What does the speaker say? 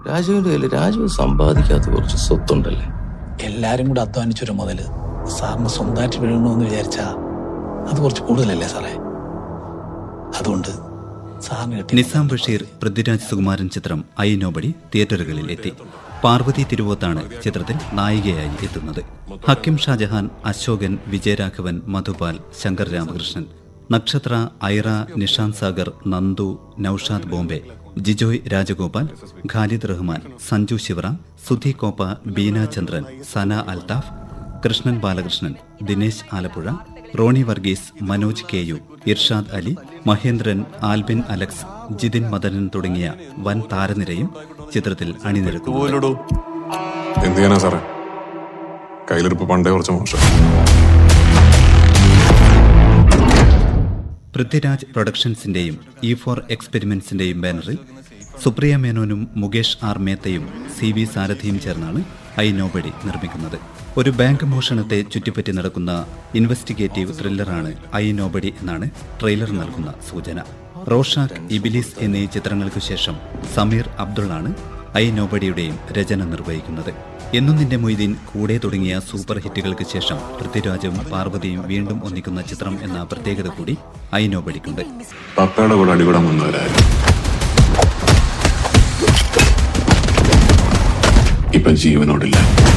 രാജുവിന്റെ കയ്യിൽ രാജു സമ്പാദിക്കാത്ത കുറച്ച് സ്വത്തുണ്ടല്ലേ എല്ലാരും കൂടെ അധ്വാനിച്ചൊരു മുതല് സാറിന് സ്വന്തമായിട്ട് വീഴണമെന്ന് വിചാരിച്ചാ അത് കുറച്ച് കൂടുതലല്ലേ സാറേ അതുകൊണ്ട് സാറിന് കിട്ടി നിസാം ബഷീർ പൃഥ്വിരാജ് സുകുമാരൻ ചിത്രം ഐ നോബടി തിയേറ്ററുകളിൽ എത്തി പാർവതി തിരുവോത്താണ് ചിത്രത്തിൽ നായികയായി എത്തുന്നത് ഹക്കിം ഷാജഹാൻ അശോകൻ വിജയരാഘവൻ മധുപാൽ ശങ്കർ രാമകൃഷ്ണൻ നക്ഷത്ര ഐറ നിഷാന്ത് സാഗർ നന്ദു നൌഷാദ് ബോംബെ ജിജോയ് രാജഗോപാൽ ഖാലിദ് റഹ്മാൻ സഞ്ജു ശിവറ സുധി കോപ്പ ബീന ചന്ദ്രൻ സന അൽതാഫ് കൃഷ്ണൻ ബാലകൃഷ്ണൻ ദിനേശ് ആലപ്പുഴ റോണി വർഗീസ് മനോജ് കെ യു ഇർഷാദ് അലി മഹേന്ദ്രൻ ആൽബിൻ അലക്സ് ജിതിൻ മദനൻ തുടങ്ങിയ വൻ താരനിരയും ചിത്രത്തിൽ അണിനിരക്കുന്നു പോയില്ലടോ എന്ത് ചെയ്യാനാ സാറേ കയ്യിലിരിപ്പ് പണ്ടേ കുറച്ച് മോശം പൃഥ്വിരാജ് പ്രൊഡക്ഷൻസിന്റെയും ഇ ഫോർ എക്സ്പെരിമെന്റ്സിന്റെയും ബാനറിൽ സുപ്രിയ മേനോനും മുകേഷ് ആർ മേത്തയും സി വി സാരഥിയും ചേർന്നാണ് ഐ നോബഡി നിർമ്മിക്കുന്നത് ഒരു ബാങ്ക് മോഷണത്തെ ചുറ്റിപ്പറ്റി നടക്കുന്ന ഇൻവെസ്റ്റിഗേറ്റീവ് ത്രില്ലറാണ് ഐ നോബഡി എന്നാണ് ട്രെയിലർ നൽകുന്ന സൂചന റോഷാക്ക് ഇബിലിസ് എന്നീ ചിത്രങ്ങൾക്കു ശേഷം സമീർ അബ്ദുള്ളാണ് ഐ നോബഡിയുടെയും രചന നിർവഹിക്കുന്നത് എന്നും നിന്റെ മൊയ്തീൻ കൂടെ തുടങ്ങിയ സൂപ്പർ ഹിറ്റുകൾക്ക് ശേഷം പൃഥ്വിരാജും പാർവതിയും വീണ്ടും ഒന്നിക്കുന്ന ചിത്രം എന്ന പ്രത്യേകത കൂടി ഐ നോബഡിക്കുണ്ട് പപ്പയുടെ കൂടെ അടികൂടാൻ വന്നവരായിരുന്നു ഇപ്പൊ ജീവനോടില്ല